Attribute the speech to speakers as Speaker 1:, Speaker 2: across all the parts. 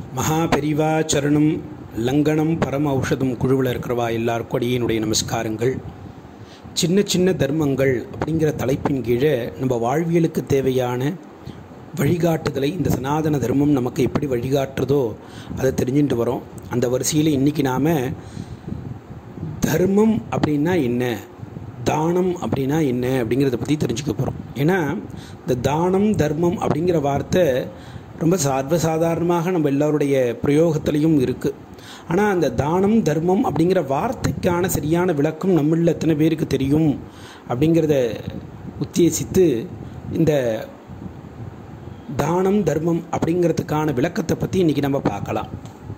Speaker 1: மகா பெரிவா சரணம் லங்கனம் பரம ஔஷதம் குழுவில் இருக்கிறவா எல்லாருக்கும் அடியினுடைய நமஸ்காரங்கள் சின்ன சின்ன தர்மங்கள் அப்படிங்கிற தலைப்பின் கீழே நம்ம வாழ்வியலுக்கு தேவையான வழிகாட்டுதலை இந்த சனாதன தர்மம் நமக்கு எப்படி வழிகாட்டுறதோ அதை தெரிஞ்சுட்டு வரோம் அந்த வரிசையில் இன்றைக்கி நாம் தர்மம் அப்படின்னா என்ன தானம் அப்படின்னா என்ன அப்படிங்கிறத பற்றி தெரிஞ்சுக்க போகிறோம் ஏன்னா இந்த தானம் தர்மம் அப்படிங்கிற வார்த்தை ரொம்ப சர்வசாதாரணமாக நம்ம எல்லாருடைய பிரயோகத்திலையும் இருக்குது ஆனால் அந்த தானம் தர்மம் அப்படிங்கிற வார்த்தைக்கான சரியான விளக்கம் நம்மளில் எத்தனை பேருக்கு தெரியும் அப்படிங்கிறத உத்தேசித்து இந்த தானம் தர்மம் அப்படிங்கிறதுக்கான விளக்கத்தை பற்றி இன்றைக்கி நம்ம பார்க்கலாம்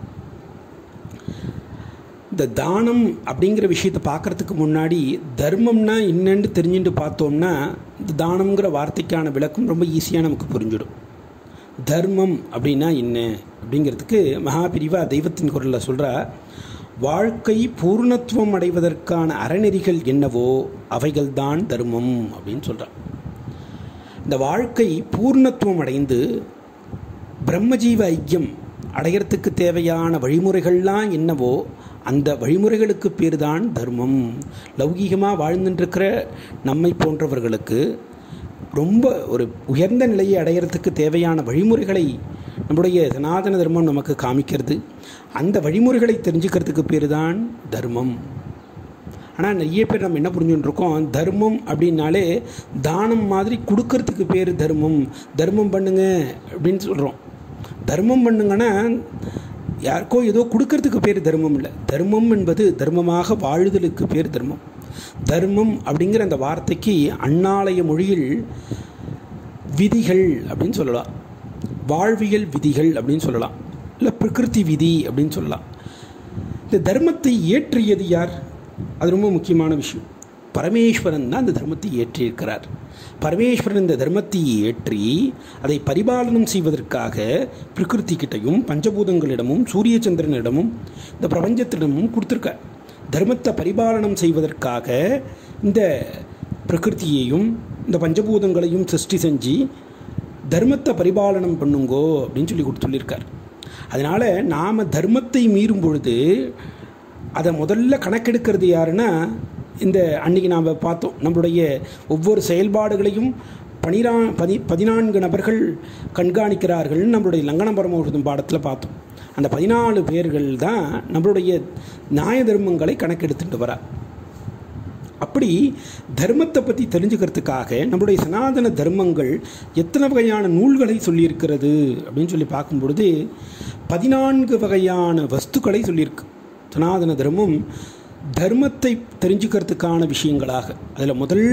Speaker 1: இந்த தானம் அப்படிங்கிற விஷயத்தை பார்க்குறதுக்கு முன்னாடி தர்மம்னா என்னன்னு தெரிஞ்சுட்டு பார்த்தோம்னா இந்த தானம்ங்கிற வார்த்தைக்கான விளக்கம் ரொம்ப ஈஸியாக நமக்கு புரிஞ்சிடும் தர்மம் அப்படின்னா என்ன அப்படிங்கிறதுக்கு மகாபிரிவா தெய்வத்தின் குரலில் சொல்கிறா வாழ்க்கை பூர்ணத்துவம் அடைவதற்கான அறநெறிகள் என்னவோ அவைகள்தான் தர்மம் அப்படின்னு சொல்கிறார் இந்த வாழ்க்கை பூர்ணத்துவம் அடைந்து பிரம்மஜீவ ஐக்கியம் அடையறதுக்கு தேவையான வழிமுறைகள்லாம் என்னவோ அந்த வழிமுறைகளுக்கு பேர் தான் தர்மம் லௌகீகமாக வாழ்ந்துட்டுருக்கிற நம்மை போன்றவர்களுக்கு ரொம்ப ஒரு உயர்ந்த நிலையை அடையிறதுக்கு தேவையான வழிமுறைகளை நம்முடைய சனாதன தர்மம் நமக்கு காமிக்கிறது அந்த வழிமுறைகளை தெரிஞ்சுக்கிறதுக்கு பேர் தான் தர்மம் ஆனால் நிறைய பேர் நம்ம என்ன புரிஞ்சுட்டு இருக்கோம் தர்மம் அப்படின்னாலே தானம் மாதிரி கொடுக்கறதுக்கு பேர் தர்மம் தர்மம் பண்ணுங்க அப்படின்னு சொல்கிறோம் தர்மம் பண்ணுங்கன்னா யாருக்கோ ஏதோ கொடுக்கறதுக்கு பேர் தர்மம் இல்லை தர்மம் என்பது தர்மமாக வாழுதலுக்கு பேர் தர்மம் தர்மம் அப்படிங்கிற அந்த வார்த்தைக்கு அண்ணாலய மொழியில் விதிகள் அப்படின்னு சொல்லலாம் வாழ்வியல் விதிகள் அப்படின்னு சொல்லலாம் இல்லை பிரகிருதி விதி அப்படின்னு சொல்லலாம் இந்த தர்மத்தை ஏற்றியது யார் அது ரொம்ப முக்கியமான விஷயம் பரமேஸ்வரன் தான் அந்த தர்மத்தை ஏற்றியிருக்கிறார் பரமேஸ்வரன் இந்த தர்மத்தை ஏற்றி அதை பரிபாலனம் செய்வதற்காக பிரகிருதி கிட்டையும் பஞ்சபூதங்களிடமும் சூரிய சந்திரனிடமும் இந்த பிரபஞ்சத்திடமும் கொடுத்துருக்கார் தர்மத்தை பரிபாலனம் செய்வதற்காக இந்த பிரகிருத்தியையும் இந்த பஞ்சபூதங்களையும் சிருஷ்டி செஞ்சு தர்மத்தை பரிபாலனம் பண்ணுங்கோ அப்படின்னு சொல்லி கொடுத்து சொல்லியிருக்கார் அதனால் நாம் தர்மத்தை மீறும் பொழுது அதை முதல்ல கணக்கெடுக்கிறது யாருன்னா இந்த அன்றைக்கி நாம் பார்த்தோம் நம்மளுடைய ஒவ்வொரு செயல்பாடுகளையும் பனிரா பதி பதினான்கு நபர்கள் கண்காணிக்கிறார்கள் நம்மளுடைய லங்கன பரமௌஷதம் பாடத்தில் பார்த்தோம் அந்த பதினாலு பேர்கள் தான் நம்மளுடைய நியாய தர்மங்களை கணக்கெடுத்துட்டு வரா அப்படி தர்மத்தை பற்றி தெரிஞ்சுக்கிறதுக்காக நம்முடைய சனாதன தர்மங்கள் எத்தனை வகையான நூல்களை சொல்லியிருக்கிறது அப்படின்னு சொல்லி பார்க்கும் பொழுது பதினான்கு வகையான வஸ்துக்களை சொல்லியிருக்கு சனாதன தர்மம் தர்மத்தை தெரிஞ்சுக்கிறதுக்கான விஷயங்களாக அதில் முதல்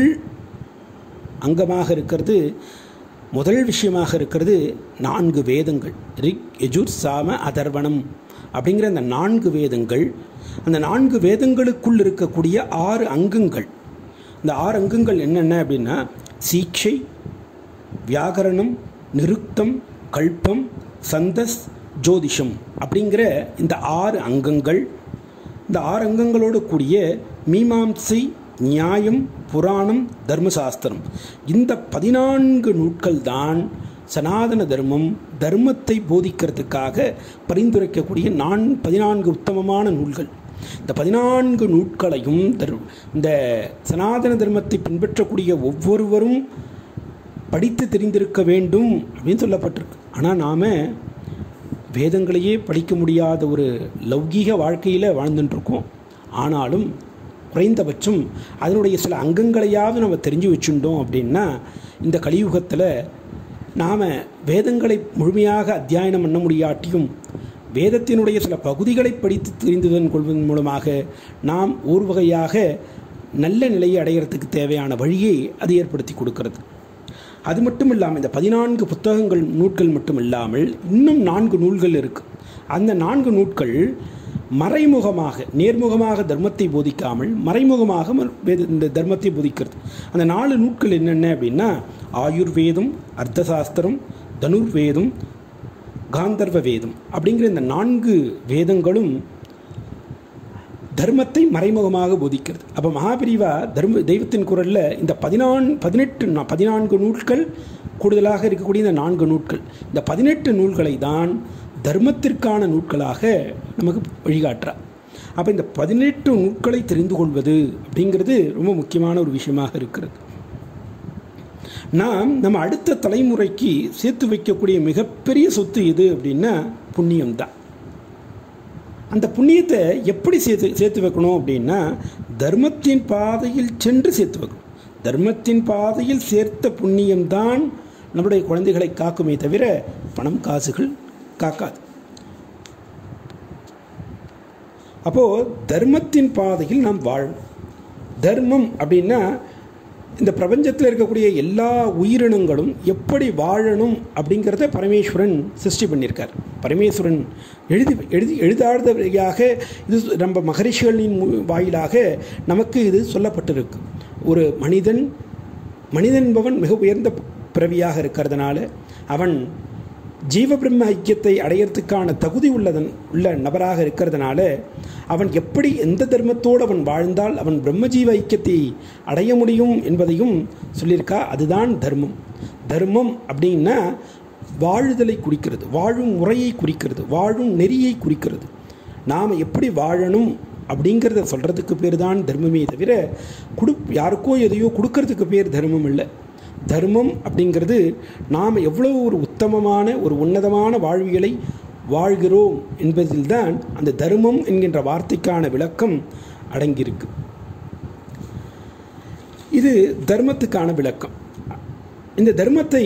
Speaker 1: அங்கமாக இருக்கிறது முதல் விஷயமாக இருக்கிறது நான்கு வேதங்கள் ரிக் எஜுர் சாம அதர்வணம் அப்படிங்கிற அந்த நான்கு வேதங்கள் அந்த நான்கு வேதங்களுக்குள் இருக்கக்கூடிய ஆறு அங்கங்கள் இந்த ஆறு அங்கங்கள் என்னென்ன அப்படின்னா சீட்சை வியாகரணம் நிருக்தம் கல்பம் சந்தஸ் ஜோதிஷம் அப்படிங்கிற இந்த ஆறு அங்கங்கள் இந்த ஆறு அங்கங்களோடு கூடிய மீமாம்சை நியாயம் புராணம் தர்மசாஸ்திரம் இந்த பதினான்கு நூட்கள் தான் சனாதன தர்மம் தர்மத்தை போதிக்கிறதுக்காக பரிந்துரைக்கக்கூடிய நான் பதினான்கு உத்தமமான நூல்கள் இந்த பதினான்கு நூட்களையும் இந்த சனாதன தர்மத்தை பின்பற்றக்கூடிய ஒவ்வொருவரும் படித்து தெரிந்திருக்க வேண்டும் அப்படின்னு சொல்லப்பட்டிருக்கு ஆனால் நாம் வேதங்களையே படிக்க முடியாத ஒரு லௌகீக வாழ்க்கையில் வாழ்ந்துட்டுருக்கோம் ஆனாலும் குறைந்தபட்சம் அதனுடைய சில அங்கங்களையாவது நம்ம தெரிஞ்சு வச்சுட்டோம் அப்படின்னா இந்த கலியுகத்தில் நாம் வேதங்களை முழுமையாக அத்தியாயனம் பண்ண முடியாட்டியும் வேதத்தினுடைய சில பகுதிகளை படித்து தெரிந்துதன் கொள்வதன் மூலமாக நாம் ஒரு வகையாக நல்ல நிலையை அடையிறதுக்கு தேவையான வழியை அது ஏற்படுத்தி கொடுக்கிறது அது மட்டும் இல்லாமல் இந்த பதினான்கு புத்தகங்கள் நூட்கள் மட்டும் இல்லாமல் இன்னும் நான்கு நூல்கள் இருக்குது அந்த நான்கு நூட்கள் மறைமுகமாக நேர்முகமாக தர்மத்தை போதிக்காமல் மறைமுகமாக இந்த தர்மத்தை போதிக்கிறது அந்த நாலு நூட்கள் என்னென்ன அப்படின்னா ஆயுர்வேதம் அர்த்தசாஸ்திரம் தனுர்வேதம் காந்தர்வ வேதம் அப்படிங்கிற இந்த நான்கு வேதங்களும் தர்மத்தை மறைமுகமாக போதிக்கிறது அப்போ மகாபிரிவா தர்ம தெய்வத்தின் குரலில் இந்த பதினான் பதினெட்டு நா- பதினான்கு நூல்கள் கூடுதலாக இருக்கக்கூடிய இந்த நான்கு நூட்கள் இந்த பதினெட்டு நூல்களை தான் தர்மத்திற்கான நூட்களாக நமக்கு வழிகாட்டுறா அப்போ இந்த பதினெட்டு நூட்களை தெரிந்து கொள்வது அப்படிங்கிறது ரொம்ப முக்கியமான ஒரு விஷயமாக இருக்கிறது நாம் நம்ம அடுத்த தலைமுறைக்கு சேர்த்து வைக்கக்கூடிய மிகப்பெரிய சொத்து எது அப்படின்னா புண்ணியம்தான் அந்த புண்ணியத்தை எப்படி சேர்த்து சேர்த்து வைக்கணும் அப்படின்னா தர்மத்தின் பாதையில் சென்று சேர்த்து வைக்கணும் தர்மத்தின் பாதையில் சேர்த்த புண்ணியம்தான் நம்முடைய குழந்தைகளை காக்குமே தவிர பணம் காசுகள் காக்காது அப்போது தர்மத்தின் பாதையில் நாம் வாழணும் தர்மம் அப்படின்னா இந்த பிரபஞ்சத்தில் இருக்கக்கூடிய எல்லா உயிரினங்களும் எப்படி வாழணும் அப்படிங்கிறத பரமேஸ்வரன் சிருஷ்டி பண்ணியிருக்கார் பரமேஸ்வரன் எழுதி எழுதி எழுதாதவையாக இது நம்ம மகரிஷிகளின் மு- வாயிலாக நமக்கு இது சொல்லப்பட்டிருக்கு ஒரு மனிதன் மனிதன் என்பவன் மிக உயர்ந்த பிறவியாக இருக்கிறதுனால அவன் ஜீவ பிரம்ம ஐக்கியத்தை அடையறதுக்கான தகுதி உள்ளதன் உள்ள நபராக இருக்கிறதுனால அவன் எப்படி எந்த தர்மத்தோடு அவன் வாழ்ந்தால் அவன் பிரம்மஜீவ ஐக்கியத்தை அடைய முடியும் என்பதையும் சொல்லியிருக்கா அதுதான் தர்மம் தர்மம் அப்படின்னா வாழுதலை குறிக்கிறது வாழும் முறையை குறிக்கிறது வாழும் நெறியை குறிக்கிறது நாம் எப்படி வாழணும் அப்படிங்கிறத சொல்கிறதுக்கு பேர் தான் தர்மமே தவிர குடு யாருக்கோ எதையோ கொடுக்கறதுக்கு பேர் தர்மம் இல்லை தர்மம் அப்படிங்கிறது நாம் எவ்வளோ ஒரு உத்தமமான ஒரு உன்னதமான வாழ்வியலை வாழ்கிறோம் என்பதில்தான் அந்த தர்மம் என்கின்ற வார்த்தைக்கான விளக்கம் அடங்கியிருக்கு இது தர்மத்துக்கான விளக்கம் இந்த தர்மத்தை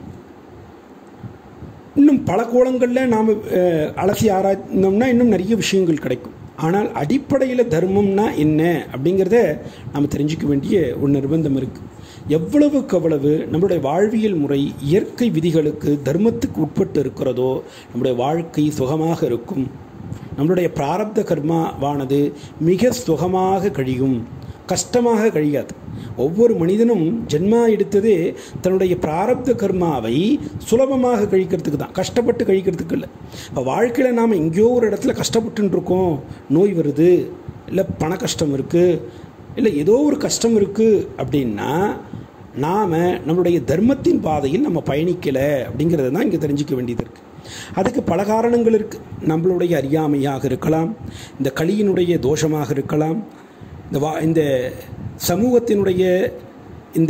Speaker 1: இன்னும் பல கோணங்களில் நாம் அலசி ஆராய்ந்தோம்னா இன்னும் நிறைய விஷயங்கள் கிடைக்கும் ஆனால் அடிப்படையில் தர்மம்னா என்ன அப்படிங்கிறத நாம் தெரிஞ்சுக்க வேண்டிய ஒரு நிர்பந்தம் இருக்குது எவ்வளவுக்கு அவ்வளவு நம்மளுடைய வாழ்வியல் முறை இயற்கை விதிகளுக்கு தர்மத்துக்கு உட்பட்டு இருக்கிறதோ நம்முடைய வாழ்க்கை சுகமாக இருக்கும் நம்மளுடைய பிராரப்த கர்மாவானது மிக சுகமாக கழியும் கஷ்டமாக கழியாது ஒவ்வொரு மனிதனும் ஜென்மா எடுத்ததே தன்னுடைய பிராரப்த கர்மாவை சுலபமாக கழிக்கிறதுக்கு தான் கஷ்டப்பட்டு கழிக்கிறதுக்கு இல்லை இப்போ வாழ்க்கையில் நாம் எங்கேயோ ஒரு இடத்துல கஷ்டப்பட்டுன்னு இருக்கோம் நோய் வருது இல்லை பண கஷ்டம் இருக்குது இல்லை ஏதோ ஒரு கஷ்டம் இருக்குது அப்படின்னா நாம் நம்மளுடைய தர்மத்தின் பாதையில் நம்ம பயணிக்கலை அப்படிங்கிறத தான் இங்கே தெரிஞ்சுக்க வேண்டியது இருக்குது அதுக்கு பல காரணங்கள் இருக்குது நம்மளுடைய அறியாமையாக இருக்கலாம் இந்த களியினுடைய தோஷமாக இருக்கலாம் இந்த வா இந்த சமூகத்தினுடைய இந்த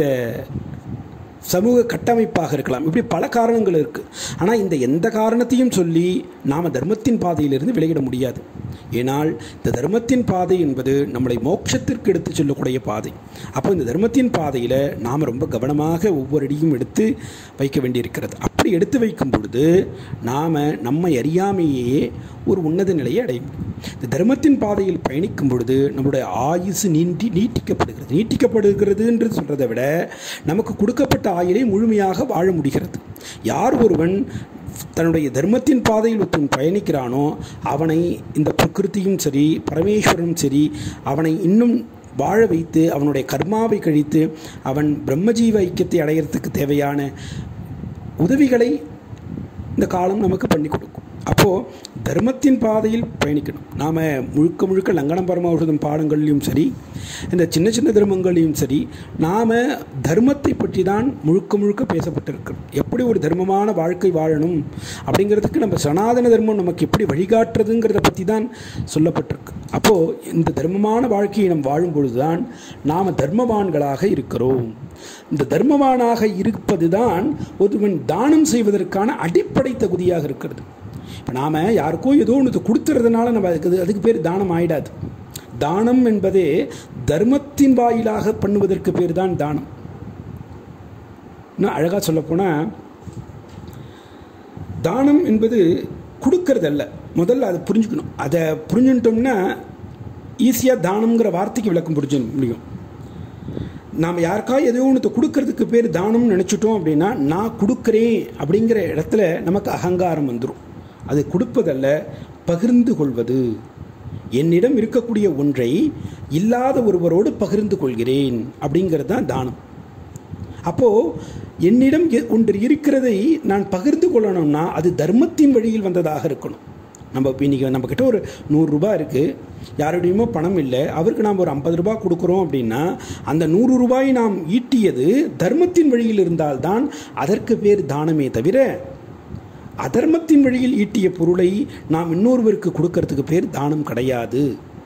Speaker 1: சமூக கட்டமைப்பாக இருக்கலாம் இப்படி பல காரணங்கள் இருக்குது ஆனால் இந்த எந்த காரணத்தையும் சொல்லி நாம் தர்மத்தின் பாதையிலிருந்து விலகிட முடியாது ஏனால் இந்த தர்மத்தின் பாதை என்பது நம்மளை மோட்சத்திற்கு எடுத்து செல்லக்கூடிய பாதை அப்போ இந்த தர்மத்தின் பாதையில் நாம் ரொம்ப கவனமாக ஒவ்வொரு அடியும் எடுத்து வைக்க வேண்டியிருக்கிறது அப்படி எடுத்து வைக்கும் பொழுது நாம் நம்மை அறியாமையே ஒரு உன்னத நிலையை அடையும் இந்த தர்மத்தின் பாதையில் பயணிக்கும் பொழுது நம்முடைய ஆயுசு நீட்டி நீட்டிக்கப்படுகிறது நீட்டிக்கப்படுகிறதுன்றது சொல்கிறத விட நமக்கு கொடுக்கப்பட்ட ஆயுளை முழுமையாக வாழ முடிகிறது யார் ஒருவன் தன்னுடைய தர்மத்தின் பாதையில் ஒருத்தன் பயணிக்கிறானோ அவனை இந்த பிரகிருதியும் சரி பரமேஸ்வரனும் சரி அவனை இன்னும் வாழ வைத்து அவனுடைய கர்மாவை கழித்து அவன் பிரம்மஜீவ ஐக்கியத்தை அடையிறதுக்கு தேவையான உதவிகளை இந்த காலம் நமக்கு பண்ணி கொடுக்கும் அப்போது தர்மத்தின் பாதையில் பயணிக்கணும் நாம் முழுக்க முழுக்க லங்கனம் பரமாவசதம் பாடங்கள்லையும் சரி இந்த சின்ன சின்ன தர்மங்களையும் சரி நாம் தர்மத்தை பற்றி தான் முழுக்க முழுக்க பேசப்பட்டிருக்கிறோம் எப்படி ஒரு தர்மமான வாழ்க்கை வாழணும் அப்படிங்கிறதுக்கு நம்ம சனாதன தர்மம் நமக்கு எப்படி வழிகாட்டுறதுங்கிறத பற்றி தான் சொல்லப்பட்டிருக்கு அப்போது இந்த தர்மமான வாழ்க்கையை நாம் வாழும் பொழுது தான் நாம் தர்மவான்களாக இருக்கிறோம் இந்த தர்மவானாக இருப்பது தான் ஒருவன் தானம் செய்வதற்கான அடிப்படை தகுதியாக இருக்கிறது இப்போ நாம் யாருக்கோ ஏதோ ஒன்று கொடுத்துறதுனால நம்ம அதுக்கு அதுக்கு பேர் தானம் ஆயிடாது தானம் என்பதே தர்மத்தின் வாயிலாக பண்ணுவதற்கு பேர் தான் தானம் இன்னும் அழகாக சொல்லப்போனால் தானம் என்பது கொடுக்கறதல்ல முதல்ல அதை புரிஞ்சுக்கணும் அதை புரிஞ்சுட்டோம்னா ஈஸியாக தானம்ங்கிற வார்த்தைக்கு விளக்கம் புரிஞ்சு முடியும் நாம் யாருக்கா எதோ ஒன்று கொடுக்கறதுக்கு பேர் தானம்னு நினச்சிட்டோம் அப்படின்னா நான் கொடுக்குறேன் அப்படிங்கிற இடத்துல நமக்கு அகங்காரம் வந்துடும் அது கொடுப்பதல்ல பகிர்ந்து கொள்வது என்னிடம் இருக்கக்கூடிய ஒன்றை இல்லாத ஒருவரோடு பகிர்ந்து கொள்கிறேன் அப்படிங்கிறது தான் தானம் அப்போது என்னிடம் எ- ஒன்று இருக்கிறதை நான் பகிர்ந்து கொள்ளணும்னா அது தர்மத்தின் வழியில் வந்ததாக இருக்கணும் நம்ம இப்போ இன்றைக்கி நம்மக்கிட்ட ஒரு நூறுரூபா இருக்குது யாருடையுமோ பணம் இல்லை அவருக்கு நாம் ஒரு ஐம்பது ரூபாய் கொடுக்குறோம் அப்படின்னா அந்த நூறு ரூபாய் நாம் ஈட்டியது தர்மத்தின் வழியில் இருந்தால்தான் அதற்கு பேர் தானமே தவிர அதர்மத்தின் வழியில் ஈட்டிய பொருளை நாம் இன்னொருவருக்கு கொடுக்கறதுக்கு பேர் தானம் கிடையாது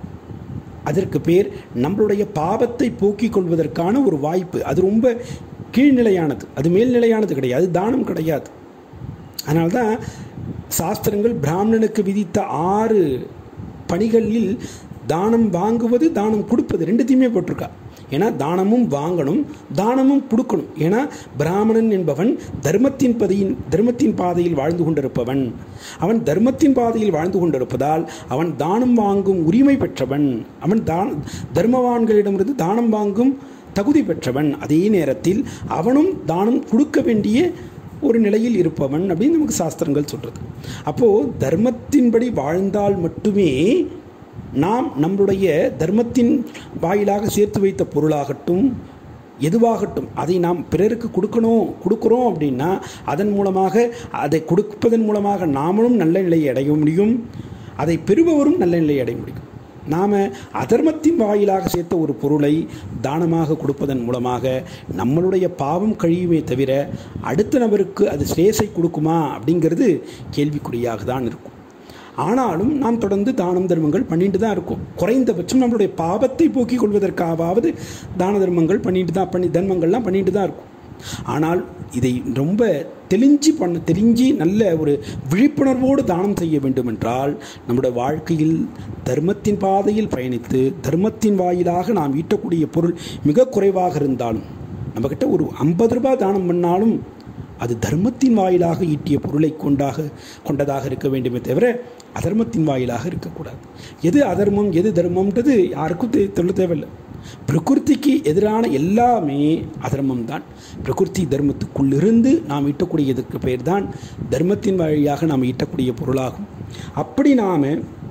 Speaker 1: அதற்கு பேர் நம்மளுடைய பாவத்தை போக்கிக் கொள்வதற்கான ஒரு வாய்ப்பு அது ரொம்ப கீழ்நிலையானது அது மேல்நிலையானது கிடையாது தானம் கிடையாது அதனால்தான் சாஸ்திரங்கள் பிராமணனுக்கு விதித்த ஆறு பணிகளில் தானம் வாங்குவது தானம் கொடுப்பது ரெண்டுத்தையுமே போட்டிருக்கா ஏன்னா தானமும் வாங்கணும் தானமும் கொடுக்கணும் ஏன்னா பிராமணன் என்பவன் தர்மத்தின் பதியின் தர்மத்தின் பாதையில் வாழ்ந்து கொண்டிருப்பவன் அவன் தர்மத்தின் பாதையில் வாழ்ந்து கொண்டிருப்பதால் அவன் தானம் வாங்கும் உரிமை பெற்றவன் அவன் தான் தர்மவான்களிடமிருந்து தானம் வாங்கும் தகுதி பெற்றவன் அதே நேரத்தில் அவனும் தானம் கொடுக்க வேண்டிய ஒரு நிலையில் இருப்பவன் அப்படின்னு நமக்கு சாஸ்திரங்கள் சொல்கிறது அப்போது தர்மத்தின்படி வாழ்ந்தால் மட்டுமே நாம் நம்முடைய தர்மத்தின் வாயிலாக சேர்த்து வைத்த பொருளாகட்டும் எதுவாகட்டும் அதை நாம் பிறருக்கு கொடுக்கணும் கொடுக்குறோம் அப்படின்னா அதன் மூலமாக அதை கொடுப்பதன் மூலமாக நாமளும் நல்ல நிலையை அடைய முடியும் அதை பெறுபவரும் நல்ல நிலையை அடைய முடியும் நாம் அதர்மத்தின் வாயிலாக சேர்த்த ஒரு பொருளை தானமாக கொடுப்பதன் மூலமாக நம்மளுடைய பாவம் கழியுமே தவிர அடுத்த நபருக்கு அது ஸ்ரேஸை கொடுக்குமா அப்படிங்கிறது கேள்விக்குறியாக தான் இருக்கும் ஆனாலும் நாம் தொடர்ந்து தானம் தர்மங்கள் பண்ணிட்டு தான் இருக்கோம் குறைந்தபட்சம் நம்மளுடைய பாவத்தை போக்கிக் கொள்வதற்காவது தான தர்மங்கள் பண்ணிட்டு தான் பண்ணி தர்மங்கள்லாம் பண்ணிட்டு தான் இருக்கும் ஆனால் இதை ரொம்ப தெளிஞ்சு பண்ண தெரிஞ்சு நல்ல ஒரு விழிப்புணர்வோடு தானம் செய்ய வேண்டும் என்றால் நம்முடைய வாழ்க்கையில் தர்மத்தின் பாதையில் பயணித்து தர்மத்தின் வாயிலாக நாம் ஈட்டக்கூடிய பொருள் மிக குறைவாக இருந்தாலும் நம்மக்கிட்ட ஒரு ஐம்பது ரூபாய் தானம் பண்ணாலும் அது தர்மத்தின் வாயிலாக ஈட்டிய பொருளை கொண்டாக கொண்டதாக இருக்க வேண்டுமே தவிர அதர்மத்தின் வாயிலாக இருக்கக்கூடாது எது அதர்மம் எது தர்மம்ன்றது யாருக்கும் தெ- சொல்ல தேவையில்லை பிரகிருதிக்கு எதிரான எல்லாமே அதர்மம் தான் பிரகிருதி தர்மத்துக்குள்ளிருந்து நாம் ஈட்டக்கூடியதற்கு பெயர் தான் தர்மத்தின் வழியாக நாம் ஈட்டக்கூடிய பொருளாகும் அப்படி நாம்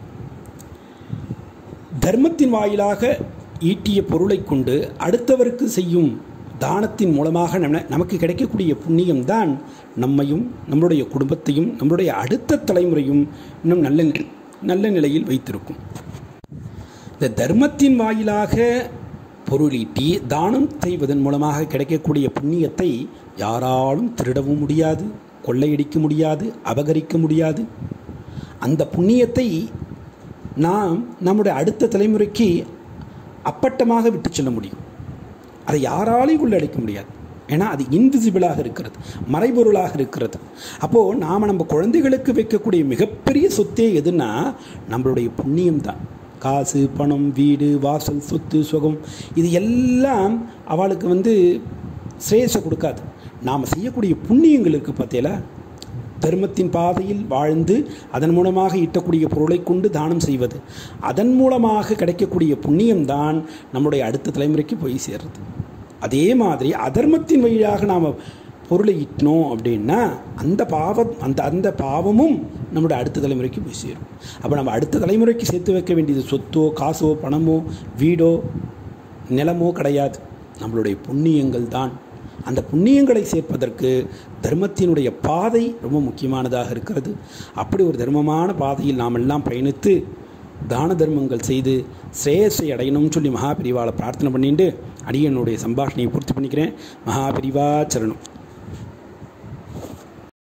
Speaker 1: தர்மத்தின் வாயிலாக ஈட்டிய பொருளை கொண்டு அடுத்தவருக்கு செய்யும் தானத்தின் மூலமாக நம்ம நமக்கு கிடைக்கக்கூடிய புண்ணியம் தான் நம்மையும் நம்மளுடைய குடும்பத்தையும் நம்மளுடைய அடுத்த தலைமுறையும் இன்னும் நல்ல நி- நல்ல நிலையில் வைத்திருக்கும் இந்த தர்மத்தின் வாயிலாக பொருளீட்டி தானம் செய்வதன் மூலமாக கிடைக்கக்கூடிய புண்ணியத்தை யாராலும் திருடவும் முடியாது கொள்ளையடிக்க முடியாது அபகரிக்க முடியாது அந்த புண்ணியத்தை நாம் நம்முடைய அடுத்த தலைமுறைக்கு அப்பட்டமாக விட்டு செல்ல முடியும் அதை யாராலையும் கொள்ளடிக்க முடியாது ஏன்னா அது இன்விசிபிளாக இருக்கிறது மறைபொருளாக இருக்கிறது அப்போது நாம் நம்ம குழந்தைகளுக்கு வைக்கக்கூடிய மிகப்பெரிய சொத்தே எதுன்னா நம்மளுடைய புண்ணியம் தான் காசு பணம் வீடு வாசல் சொத்து சுகம் இது எல்லாம் அவளுக்கு வந்து ஸ்ரேயஸை கொடுக்காது நாம் செய்யக்கூடிய புண்ணியங்கள் இருக்குது பார்த்தீங்களா தர்மத்தின் பாதையில் வாழ்ந்து அதன் மூலமாக ஈட்டக்கூடிய பொருளை கொண்டு தானம் செய்வது அதன் மூலமாக கிடைக்கக்கூடிய புண்ணியம்தான் நம்முடைய அடுத்த தலைமுறைக்கு போய் சேர்றது அதே மாதிரி அதர்மத்தின் வழியாக நாம் பொருளை ஈட்டினோம் அப்படின்னா அந்த பாவம் அந்த அந்த பாவமும் நம்முடைய அடுத்த தலைமுறைக்கு போய் சேரும் அப்போ நம்ம அடுத்த தலைமுறைக்கு சேர்த்து வைக்க வேண்டியது சொத்தோ காசோ பணமோ வீடோ நிலமோ கிடையாது நம்மளுடைய புண்ணியங்கள் தான் அந்த புண்ணியங்களை சேர்ப்பதற்கு தர்மத்தினுடைய பாதை ரொம்ப முக்கியமானதாக இருக்கிறது அப்படி ஒரு தர்மமான பாதையில் நாம் எல்லாம் பயணித்து தான தர்மங்கள் செய்து ஸ்ரேயஸை அடையணும்னு சொல்லி மகாபிரிவாளை பிரார்த்தனை பண்ணிட்டு அடியனுடைய சம்பாஷணையை பூர்த்தி பண்ணிக்கிறேன் மகாபிரிவா சரணம்